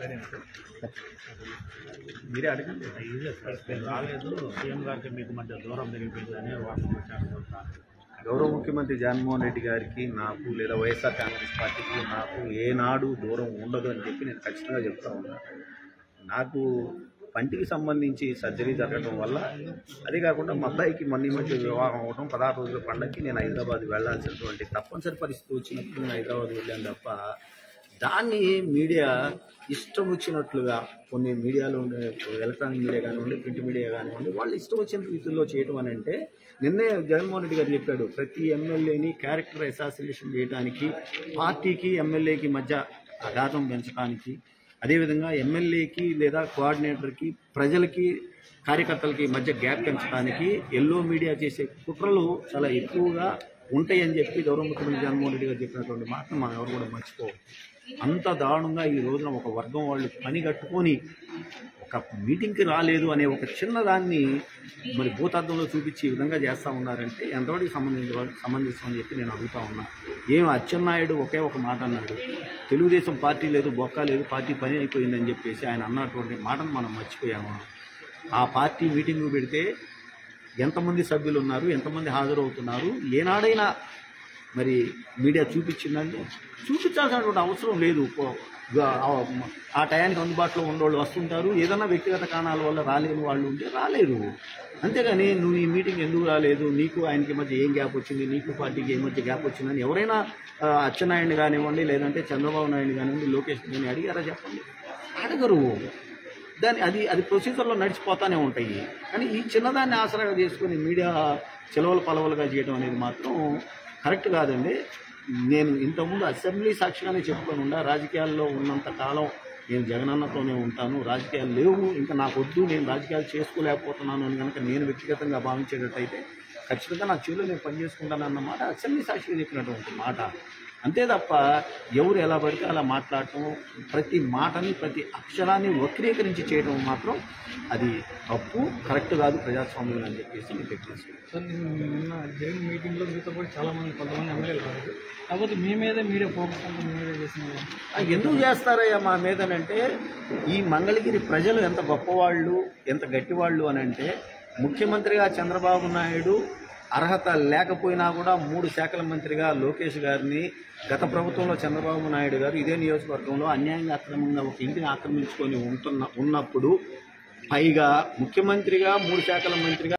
మీరే అడగండి నేను రాలేదు సీఎం గారికి మీకు మధ్య దూరం పెరిగిపోయిందని వార్త ప్రచారం గౌరవ ముఖ్యమంత్రి జగన్మోహన్ రెడ్డి గారికి నాకు లేదా వైఎస్ఆర్ కాంగ్రెస్ పార్టీకి నాకు ఏనాడు దూరం ఉండదు అని చెప్పి నేను ఖచ్చితంగా చెప్తా ఉన్నా నాకు పంటికి సంబంధించి సర్జరీ జరగడం వల్ల అదే కాకుండా మా అబ్బాయికి మొన్న ఈ మధ్య వివాహం అవడం పదహారు రోజుల పండగకి నేను హైదరాబాద్ వెళ్ళాల్సినటువంటి తప్పనిసరి పరిస్థితి వచ్చినప్పుడు నేను హైదరాబాద్ వెళ్ళాను తప్ప దాన్ని మీడియా ఇష్టం వచ్చినట్లుగా కొన్ని మీడియాలో ఉండే ఎలక్ట్రానిక్ మీడియా కానివ్వండి ప్రింట్ మీడియా కానివ్వండి వాళ్ళు ఇష్టం వచ్చిన రీతిలో చేయడం అని అంటే నిన్నే జగన్మోహన్ రెడ్డి గారు చెప్పాడు ప్రతి ఎమ్మెల్యేని క్యారెక్టర్ అసాసినేషన్ చేయడానికి పార్టీకి ఎమ్మెల్యేకి మధ్య అఘాతం పెంచడానికి అదేవిధంగా ఎమ్మెల్యేకి లేదా కోఆర్డినేటర్కి ప్రజలకి కార్యకర్తలకి మధ్య గ్యాప్ పెంచడానికి ఎల్లో మీడియా చేసే కుట్రలు చాలా ఎక్కువగా ఉంటాయని చెప్పి గౌరవ ముఖ్యమంత్రి జగన్మోహన్ రెడ్డి గారు చెప్పినటువంటి మాటను మనం ఎవరు కూడా మర్చిపోవాలి అంత దారుణంగా ఈ రోజున ఒక వర్గం వాళ్ళు పని కట్టుకొని ఒక మీటింగ్కి రాలేదు అనే ఒక చిన్న దాన్ని మరి భూతార్థంలో చూపించి ఈ విధంగా చేస్తూ ఉన్నారంటే ఎంతవరకు సంబంధించి సంబంధిస్తుందని చెప్పి నేను అడుగుతా ఉన్నా ఏం అచ్చెన్నాయుడు ఒకే ఒక మాట అన్నాడు తెలుగుదేశం పార్టీ లేదు బొక్క లేదు పార్టీ పని అయిపోయిందని చెప్పేసి ఆయన అన్నటువంటి మాటను మనం మర్చిపోయాము ఆ పార్టీ మీటింగ్ పెడితే ఎంతమంది సభ్యులు ఉన్నారు ఎంతమంది హాజరవుతున్నారు ఏనాడైనా మరి మీడియా చూపించిందండి చూపించాల్సినటువంటి అవసరం లేదు పో- గా- ఆ- ఆ టయానికి అందుబాటులో ఉన్నవాళ్ళు వస్తుంటారు ఏదైనా వ్యక్తిగత కారణాల వల్ల రాలేని వాళ్ళు ఉంటే రాలేరు అంతేగాని నువ్వు ఈ మీటింగ్ ఎందుకు రాలేదు నీకు ఆయనకి మధ్య ఏం గ్యాప్ వచ్చింది నీకు పార్టీకి ఏ మధ్య గ్యాప్ వచ్చిందని ఎవరైనా ఆ, అచ్చెన్నాయుడిని కానివ్వండి లేదంటే చంద్రబాబు నాయుడు కానివ్వండి లోకేష్ గారిని అడిగారా చెప్పండి అడగరు దాని అది అది ప్రొసీజర్లో నడిచిపోతానే ఉంటాయి కానీ ఈ చిన్నదాన్ని ఆసరాగా చేసుకుని మీడియా చెలవలు పలవలుగా చేయడం అనేది మాత్రం కరెక్ట్ కాదండి నేను ఇంతకుముందు అసెంబ్లీ సాక్షిగానే చెప్పుకొని ఉండా రాజకీయాల్లో ఉన్నంత కాలం నేను జగనన్నతోనే ఉంటాను రాజకీయాలు లేవు ఇంకా నాకు వద్దు నేను రాజకీయాలు చేసుకోలేకపోతున్నాను అని కనుక నేను వ్యక్తిగతంగా భావించేటట్టయితే ఖచ్చితంగా నా చెల్లు నేను పనిచేసుకుంటాను అన్నమాట అసెంబ్లీ సాక్షిగా చెప్పినటువంటి మాట అంతే తప్ప ఎవరు ఎలా పడితే అలా మాట్లాడటం ప్రతి మాటని ప్రతి అక్షరాన్ని వక్రీకరించి చేయడం మాత్రం అది తప్పు కరెక్ట్ కాదు ప్రజాస్వామ్యం అని చెప్పేసి నేను తెలియజేస్తున్నాను సార్ నిన్న జరిగిన మీటింగ్లో మీతో పాటు చాలా మంది కొంతమంది ఎమ్మెల్యేలు రాలేదు కాకపోతే మీ మీదే మీడియా ఫోకస్ అంతా మీ మీదే చేసిన ఆ, ఎందుకు చేస్తారయ్యా మా మీదనంటే ఈ మంగళగిరి ప్రజలు ఎంత గొప్పవాళ్ళు ఎంత గట్టివాళ్ళు అని అంటే ముఖ్యమంత్రిగా చంద్రబాబు నాయుడు అర్హత లేకపోయినా కూడా మూడు శాఖల మంత్రిగా లోకేష్ గారిని గత ప్రభుత్వంలో చంద్రబాబు నాయుడు గారు ఇదే నియోజకవర్గంలో అన్యాయంగా అక్రమంగా ఒక ఇంటిని ఆక్రమించుకొని ఉంటున్న ఉన్నప్పుడు పైగా ముఖ్యమంత్రిగా మూడు శాఖల మంత్రిగా